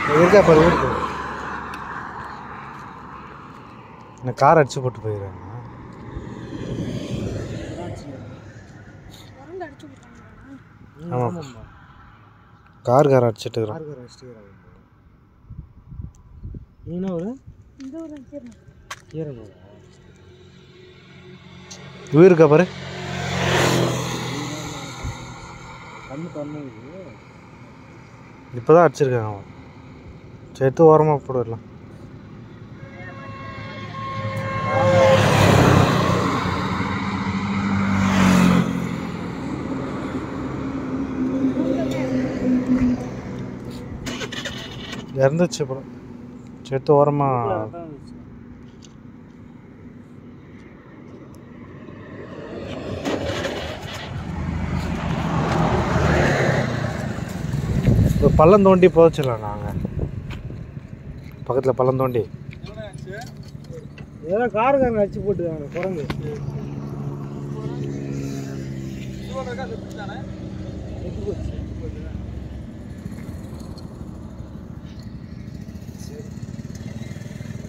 இருக்கா பாரு ஊருக்கு இந்த கார் அடிச்சு போட்டு போயிடுறாங்க குரங்கு அடிச்சு விட்டாங்க ஆமாம் கார் கார் அடிச்சிட்டு இருக்கிறோம் கார் அடிச்சுட்டு இருக்கிறாங்க நீ என்ன ஒரு இந்த ஒரு வச்சிருந்தேன் கீரனூரா உயிருக்கா பாரு கண்ணு கண்ணு இப்போ தான் அடிச்சிருக்காங்க அவன் சேர்த்து ஓரமாக போடலாம் இறந்துச்சு அப்புறம் சேர்த்து ஓரமாக ஒரு பள்ளம் தோண்டி புதைச்சிடலாம் நாங்கள் பக்கத்தில் பள்ளம் தோண்டி ஏதோ காருக்காரங்க அடிச்சு போட்டுருக்காங்க குரங்கு செத்து போச்சு